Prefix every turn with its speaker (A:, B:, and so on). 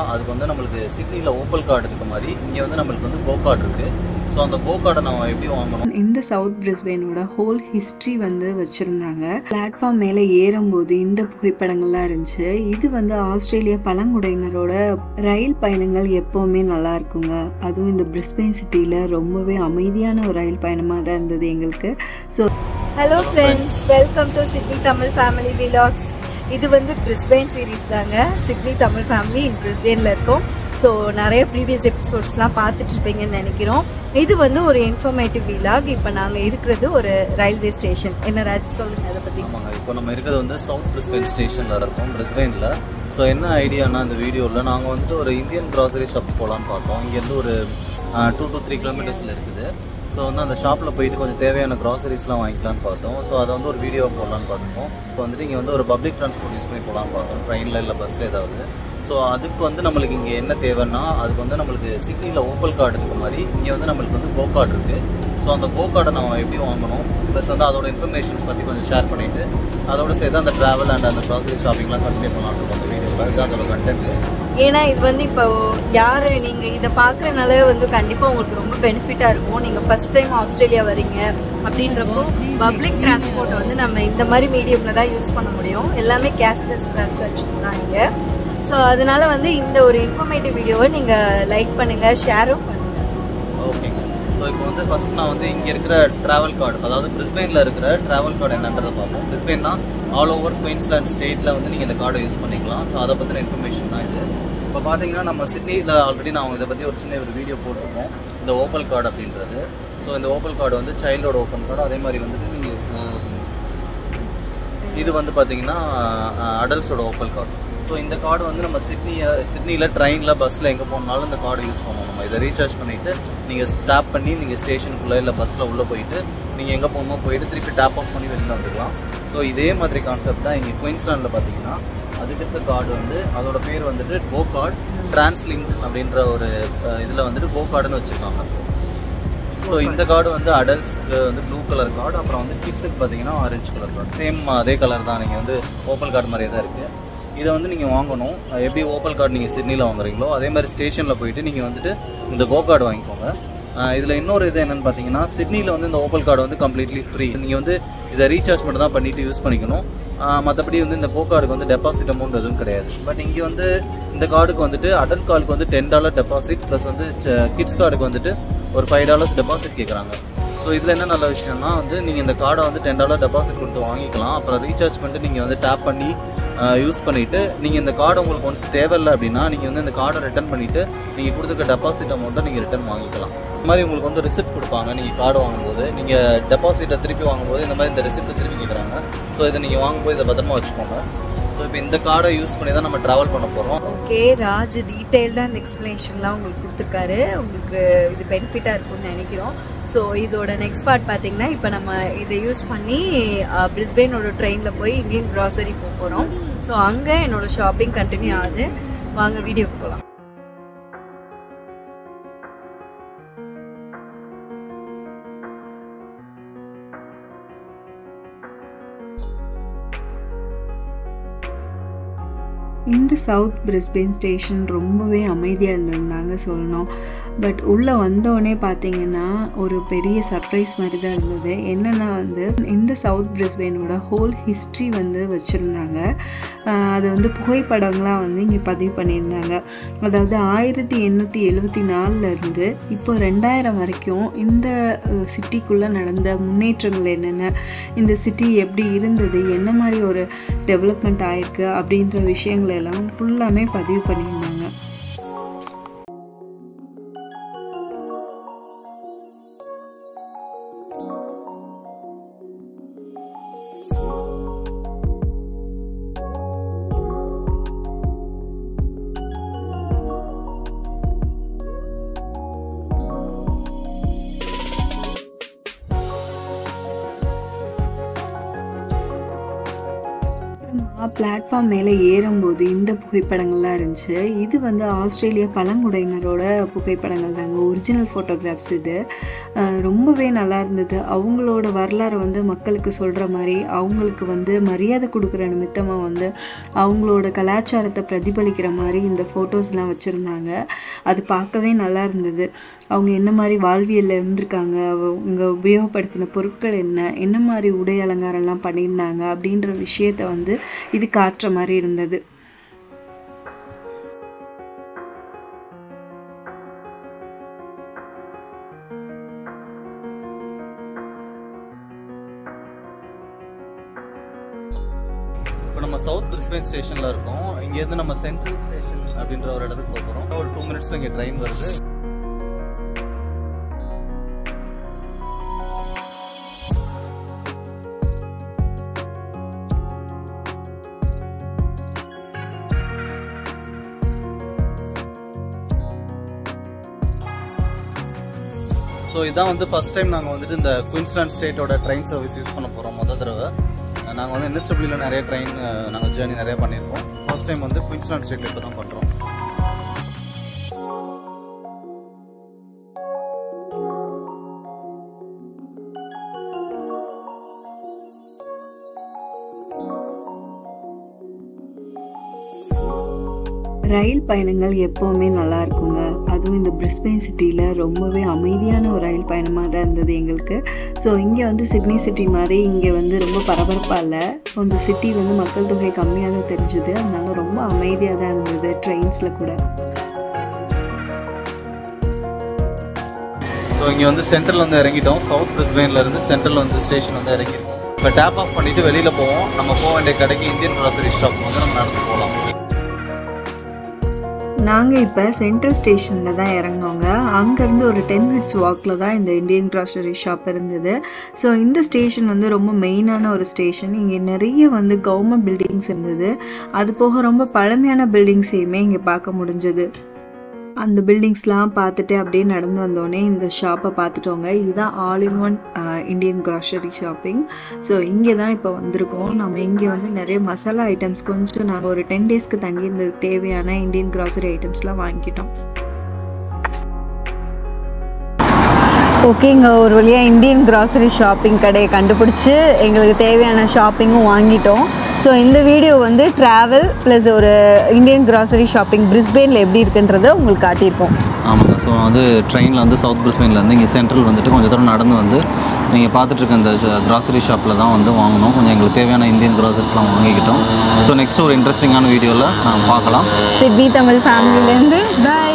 A: அதுக்கு வந்து நம்மளுக்கு சிட்னியில் ஓப்பல் கார்டு இருக்க மாதிரி இங்கே வந்து நம்மளுக்கு வந்து கோ கார்டு இருக்குது ஸோ அந்த கோ கார்டை நம்ம எப்படி வாங்கணும்
B: இந்த சவுத் பிரிஸ்பெயினோட ஹோல் ஹிஸ்ட்ரி வந்து வச்சுருந்தாங்க பிளாட்ஃபார்ம் மேலே ஏறும்போது இந்த புகைப்படங்கள்லாம் இருந்துச்சு இது வந்து ஆஸ்திரேலியா பழங்குடியினரோட ரயில் பயணங்கள் எப்போவுமே நல்லா இருக்குங்க அதுவும் இந்த பிரிஸ்பெயின் சிட்டியில் ரொம்பவே அமைதியான ஒரு ரயில் பயணமாக தான் இருந்தது எங்களுக்கு so
C: hello friends welcome to Sydney Tamil family vlogs இது வந்து பிரிஸ்பெயின் சீரீஸ் தாங்க சிட்னி தமிழ் ஃபேமிலி இன் பிரிஸ்பெயினில் இருக்கோம் ஸோ நிறைய ப்ரீவியஸ் எபிசோட்ஸ்லாம் பார்த்துட்டு இருப்பீங்கன்னு நினைக்கிறோம் இது வந்து ஒரு இன்ஃபர்மேட்டிவ் விலாக் இப்போ நாங்கள் இருக்கிறது ஒரு ரயில்வே ஸ்டேஷன் என்ன ராஜ் சொல்லுங்க அதை பற்றி
A: ஆமாங்க இப்போ நம்ம இருக்கிறது வந்து சவுத் பிரிஸ்பெயின் ஸ்டேஷனில் இருக்கோம் பிரிஸ்பெயினில் ஸோ என்ன ஐடியானா இந்த வீடியோவில் நாங்கள் வந்துட்டு ஒரு இந்தியன் கிராசரி ஷாப்ஸ் போகலான்னு பார்த்தோம் இங்கேருந்து ஒரு டூ டு த்ரீ கிலோமீட்டர்ஸில் இருக்குது ஸோ வந்து அந்த ஷாப்பில் போயிட்டு கொஞ்சம் தேவையான க்ராசரிஸ்லாம் வாங்கிக்கலாம்னு பார்த்தோம் ஸோ அதை வந்து ஒரு வீடியோ போடலான்னு பார்த்தோம் இப்போ வந்துட்டு இங்கே வந்து ஒரு பப்ளிக் ட்ரான்ஸ்போர்ட் யூஸ் பண்ணி போகலான்னு பார்த்தோம் ட்ரெயினில் இல்லை பஸ்ஸில் ஏதாவது ஸோ அதுக்கு வந்து நம்மளுக்கு இங்கே என்ன தேவைன்னா அதுக்கு வந்து நம்மளுக்கு சிட்னியில் ஓப்பல் கார்டு இருக்க மாதிரி இங்கே வந்து நம்மளுக்கு வந்து கோ கார்டு இருக்குது ஸோ அந்த கோ கார்டை நம்ம எப்படி வாங்கணும் ப்ளஸ் வந்து அதோட இன்ஃபர்மேஷன்ஸ் பற்றி கொஞ்சம் ஷேர் பண்ணிவிட்டு அதோட சேர்த்து அந்த ட்ராவல் அண்ட் அந்த க்ராசரி ஷாப்பிங்லாம் கண்டினியூ பண்ணலாம் இருக்கும் அந்த வீடியோவில் அதுதான் அதோட கண்டென்ட்
C: ஏன்னா இது வந்து இப்போ யார் நீங்கள் இதை பார்க்குறனால வந்து கண்டிப்பாக உங்களுக்கு ரொம்ப பெனிஃபிட்டாக இருக்கும் நீங்கள் ஃபர்ஸ்ட் டைம் ஆஸ்திரேலியா வரீங்க அப்படின்றப்போ பப்ளிக் டிரான்ஸ்போர்ட் வந்து நம்ம இந்த மாதிரி மீடியமில் தான் யூஸ் பண்ண முடியும் எல்லாமே கேஷ்லெஸ் ட்ரான்சாக்ஷன் தான் இங்கே ஸோ அதனால வந்து இந்த ஒரு இன்ஃபர்மேட்டிவ் வீடியோவை நீங்கள் லைக் பண்ணுங்கள் ஷேரும் பண்ணுங்கள்
A: ஓகேங்க ஸோ இப்போ வந்து ஃபர்ஸ்ட் நான் வந்து இங்கே இருக்கிற ட்ராவல் கார்டு அதாவது பிரிஸ்பெயினில் இருக்கிற ட்ராவல் கார்டு என்னன்றதை பார்ப்போம் பிரிஸ்பெயின்னா ஆல் ஓவர் குயின்ஸ்லாண்ட் ஸ்டேட்டில் வந்து நீங்கள் இந்த கார்டை யூஸ் பண்ணிக்கலாம் ஸோ அதை பற்றின இன்ஃபர்மேஷன் தான் இது இப்போ பார்த்தீங்கன்னா நம்ம சிட்னியில் ஆல்ரெடி நான் இதை பற்றி ஒரு சின்ன ஒரு வீடியோ போட்டிருக்கோம் இந்த ஓப்பல் கார்டு அப்படின்றது ஸோ இந்த ஓப்பல் கார்டு வந்து சைல்டோட ஓப்பன் கார்டு அதே மாதிரி வந்துட்டு நீங்கள் இது வந்து பார்த்தீங்கன்னா அடல்ட்ஸோட ஓப்பல் கார்டு ஸோ இந்த கார்டு வந்து நம்ம சிட்னி சிட்னியில் ட்ரெயினில் பஸ்ஸில் எங்கே போனாலும் இந்த கார்டு யூஸ் பண்ணுவோம் நம்ம இதை ரீசார்ஜ் பண்ணிவிட்டு நீங்கள் ஸ்டாப் பண்ணி நீங்கள் ஸ்டேஷனுக்குள்ளே இல்லை பஸ்ஸில் உள்ளே போயிட்டு நீங்கள் எங்கே போகணுமோ போயிட்டு திருப்பி டேப் ஆஃப் பண்ணி வெளியில் வந்துக்கலாம் ஸோ இதே மாதிரி கான்செப்ட் தான் இங்கே குயின்ஸ்லாண்டில் பார்த்தீங்கன்னா அதுக்கு இருக்க கார்டு வந்து அதோட பேர் வந்துட்டு கோ கார்டு டிரான்ஸ்லிங்க் அப்படின்ற ஒரு இதில் வந்துட்டு கோ கார்டுன்னு வச்சுருக்காங்க ஸோ இந்த கார்டு வந்து அடல்ட்ஸ்க்கு வந்து ப்ளூ கலர் கார்டு அப்புறம் வந்து கிட்ஸுக்கு பார்த்தீங்கன்னா ஆரஞ்சு கலர் கார்டு சேம் அதே கலர் தான் நீங்கள் வந்து ஓப்பல் கார்டு மாதிரியே தான் இருக்குது இதை வந்து நீங்கள் வாங்கணும் எப்படி ஓப்பல் கார்டு நீங்கள் சிட்னியில் வாங்குறீங்களோ அதே மாதிரி ஸ்டேஷனில் போயிட்டு நீங்கள் வந்துட்டு இந்த கோ கார்டு வாங்கிக்கோங்க இதில் இன்னொரு இது என்னென்னு பார்த்தீங்கன்னா சிட்னியில் வந்து இந்த ஓப்பல் கார்டு வந்து கம்ப்ளீட்லி ஃப்ரீ நீங்கள் வந்து இதை ரீசார்ஜ் மட்டும் தான் பண்ணிவிட்டு யூஸ் பண்ணிக்கணும் மற்றபடி வந்து இந்த கோ கார்டுக்கு வந்து டெபாசிட் அமௌண்ட் எதுவும் கிடையாது பட் இங்கே வந்து இந்த கார்டுக்கு வந்துட்டு அடல்ட் கார்டுக்கு வந்து டென் டாலர் டெபாசிட் ப்ளஸ் வந்து கிட்ஸ் கார்டுக்கு வந்துட்டு ஒரு ஃபைவ் டாலர்ஸ் டெபாசிட் கேட்குறாங்க ஸோ இதில் என்ன நல்ல விஷயம்னா வந்து நீங்கள் இந்த கார்டை வந்து டென் டாலர் டெபாசிட் கொடுத்து வாங்கிக்கலாம் அப்புறம் ரீசார்ஜ் பண்ணிட்டு நீங்கள் வந்து டேப் பண்ணி யூஸ் பண்ணிவிட்டு நீங்கள் இந்த கார்டு உங்களுக்கு ஒன்ஸ் தேவையில்லை அப்படின்னா நீங்கள் வந்து இந்த கார்டை ரிட்டர்ன் பண்ணிவிட்டு நீங்கள் கொடுத்துருக்க டெபாசிட் அமௌண்ட்டை நீங்கள் ரிட்டர்ன் வாங்கிக்கலாம் இந்த மாதிரி உங்களுக்கு வந்து ரிசிப்ட் கொடுப்பாங்க நீங்கள் கார்டு வாங்கும்போது நீங்கள் டெபாசிட்டை திருப்பி வாங்கும்போது இந்த மாதிரி இந்த ரிசிப்ட்டை திருப்பி கேட்குறாங்க ஸோ இதை நீங்கள் வாங்கும்போது இதை பத்திரமா வச்சுக்கோங்க ஸோ இப்போ இந்த கார்டை யூஸ் பண்ணி தான் நம்ம ட்ராவல் பண்ண போகிறோம்
C: ஓகே ராஜ் டீட்டெயில்டாக அந்த எக்ஸ்ப்ளனேஷன்லாம் உங்களுக்கு கொடுத்துருக்காரு உங்களுக்கு இது பெனிஃபிட்டாக இருக்கும்னு நினைக்கிறோம் ஸோ இதோட நெக்ஸ்ட் பார்ட் பார்த்தீங்கன்னா இப்போ நம்ம இதை யூஸ் பண்ணி பிரிஸ்பெயினோட ட்ரெயினில் போய் இந்தியன் க்ராசரி போக போகிறோம் ஸோ அங்கே என்னோட ஷாப்பிங் கண்டினியூ ஆகுது வாங்க வீடியோக்கு போகலாம்
B: இந்த சவுத் பிரிஸ்பெயின் ஸ்டேஷன் ரொம்பவே அமைதியாக இருந்திருந்தாங்க சொல்லணும் பட் உள்ளே வந்தோடனே பார்த்தீங்கன்னா ஒரு பெரிய சர்ப்ரைஸ் மாதிரி தான் இருந்தது என்னென்னா வந்து இந்த சவுத் பிரிஸ்பெயினோட ஹோல் ஹிஸ்ட்ரி வந்து வச்சுருந்தாங்க அது வந்து புகைப்படங்களாக வந்து இங்கே பதிவு பண்ணியிருந்தாங்க அதாவது ஆயிரத்தி எண்ணூற்றி எழுபத்தி நாலுலேருந்து இப்போ ரெண்டாயிரம் வரைக்கும் இந்த சிட்டிக்குள்ளே நடந்த முன்னேற்றங்கள் என்னென்ன இந்த சிட்டி எப்படி இருந்தது என்ன மாதிரி ஒரு டெவலப்மெண்ட் ஆயிருக்கு அப்படின்ற விஷயங்கள் எல்லாம் ஃபுல்லாமே பதிவு பண்ணியிருந்தாங்க பிளாட்ஃபார்ம் மேலே ஏறும்போது இந்த புகைப்படங்கள்லாம் இருந்துச்சு இது வந்து ஆஸ்திரேலியா பழங்குடியினரோட புகைப்படங்கள் தாங்க ஒரிஜினல் ஃபோட்டோகிராஃப்ஸ் இது அஹ் ரொம்பவே நல்லா இருந்தது அவங்களோட வரலாறை வந்து மக்களுக்கு சொல்கிற மாதிரி அவங்களுக்கு வந்து மரியாதை கொடுக்குற நிமித்தமாக வந்து அவங்களோட கலாச்சாரத்தை பிரதிபலிக்கிற மாதிரி இந்த ஃபோட்டோஸ்லாம் வச்சுருந்தாங்க அது பார்க்கவே நல்லா இருந்தது அவங்க என்ன மாதிரி வாழ்வியலில் இருந்திருக்காங்க அவங்க உபயோகப்படுத்தின பொருட்கள் என்ன என்ன மாதிரி உடை அலங்காரம்லாம் பண்ணியிருந்தாங்க அப்படின்ற விஷயத்தை வந்து இது காட்டுற மாதிரி இருந்தது
A: இப்போ நம்ம சவுத் பிரிஸ்பேன் ஸ்டேஷனில் இருக்கோம் இங்கேருந்து நம்ம சென்ட்ரல் ஸ்டேஷன் அப்படின்ற ஒரு இடத்துக்கு போக போகிறோம் ஒரு டூ மினிட்ஸில் இங்கே ட்ரெயின் வருது ஸோ இதான் வந்து ஃபர்ஸ்ட் டைம் நாங்கள் வந்துட்டு இந்த குயின்ஸ்லாண்ட் ஸ்டேட்டோட ட்ரெயின் சர்வீஸ் யூஸ் பண்ண போகிறோம் முத தடவை நாங்கள் வந்து என்எஸ்டபிள்யூவில் நிறைய ட்ரெயின் நாங்கள் ஜேர்னி நிறைய பண்ணியிருக்கோம் ஃபர்ஸ்ட் டைம் வந்து குயின்ஸ்லாண்ட் ஸ்டேட்டில் இப்போ தான் பண்ணுறோம்
B: ரயில் பயணங்கள் எப்போவுமே நல்லா இருக்குங்க அதுவும் இந்த பிரிஸ்பெயின் சிட்டியில் ரொம்பவே அமைதியான ஒரு ரயில் பயணமாக தான் இருந்தது எங்களுக்கு ஸோ இங்கே வந்து சிட்னி சிட்டி மாதிரி இங்கே வந்து ரொம்ப பரபரப்பாக இல்லை இந்த சிட்டி வந்து மக்கள் தொகை கம்மியாக தான் தெரிஞ்சுது அதனால ரொம்ப அமைதியாக தான் இருந்தது ட்ரெயின்ஸில் கூட
A: ஸோ இங்கே வந்து சென்ட்ரல் வந்து இறங்கிட்டோம் சவுத் பிரிஸ்பெயின்ல இருந்து சென்ட்ரல் வந்து ஸ்டேஷன் வந்து இறங்கியிருக்கோம் இப்போ டேப் ஆஃப் பண்ணிட்டு வெளியில் போவோம் நம்ம போக வேண்டிய கடைக்கு இந்தியன் கிராசரி ஷாப் வந்து நம்ம நடந்து போகலாம்
B: நாங்கள் இப்போ சென்ட்ரல் ஸ்டேஷனில் தான் இறங்கினோங்க அங்கேருந்து ஒரு டென் மினிட்ஸ் வாக்கில் தான் இந்த இந்தியன் கிராசரி ஷாப் இருந்தது ஸோ இந்த ஸ்டேஷன் வந்து ரொம்ப மெயினான ஒரு ஸ்டேஷன் இங்கே நிறைய வந்து கவர்மெண்ட் பில்டிங்ஸ் இருந்தது அது போக ரொம்ப பழமையான பில்டிங்ஸையுமே இங்கே பார்க்க முடிஞ்சது அந்த பில்டிங்ஸ்லாம் பார்த்துட்டு அப்படியே நடந்து வந்தோடனே இந்த ஷாப்பை பார்த்துட்டோங்க இதுதான் all in one Indian grocery shopping so இங்கே தான் இப்போ வந்திருக்கோம் நம்ம இங்கே வந்து நிறைய மசாலா ஐட்டம்ஸ் கொஞ்சம் நாங்கள் ஒரு டென் டேஸ்க்கு தங்கியிருந்ததுக்கு தேவையான இந்தியன் கிராசரி ஐட்டம்ஸ்லாம் வாங்கிக்கிட்டோம்
C: ஓகேங்க ஒரு வழியாக இந்தியன் கிராசரி ஷாப்பிங் கடையை கண்டுபிடிச்சி எங்களுக்கு தேவையான ஷாப்பிங்கும் வாங்கிட்டோம் ஸோ இந்த வீடியோ வந்து ட்ராவல் ப்ளஸ் ஒரு இந்தியன் கிராசரி ஷாப்பிங் பிரிஸ்பெயினில் எப்படி இருக்குன்றதை உங்களுக்கு காட்டியிருக்கோம்
A: ஆமாங்க ஸோ வந்து ட்ரெயினில் வந்து சவுத் பிரிஸ்பெயின்லேருந்து இங்கே சென்ட்ரல் வந்துட்டு கொஞ்சம் தூரம் நடந்து வந்து நீங்கள் பார்த்துட்டு இருக்க இந்த கிராசரி ஷாப்பில் தான் வந்து வாங்கணும் கொஞ்சம் எங்களுக்கு தேவையான இந்தியன் கிராசரிஸ்லாம் வாங்கிக்கிட்டோம் ஸோ நெக்ஸ்ட் ஒரு இன்ட்ரெஸ்டிங்கான வீடியோவில் நான் பார்க்கலாம்
C: சிட்னி தமிழ் ஃபேமிலிலேருந்து பாய்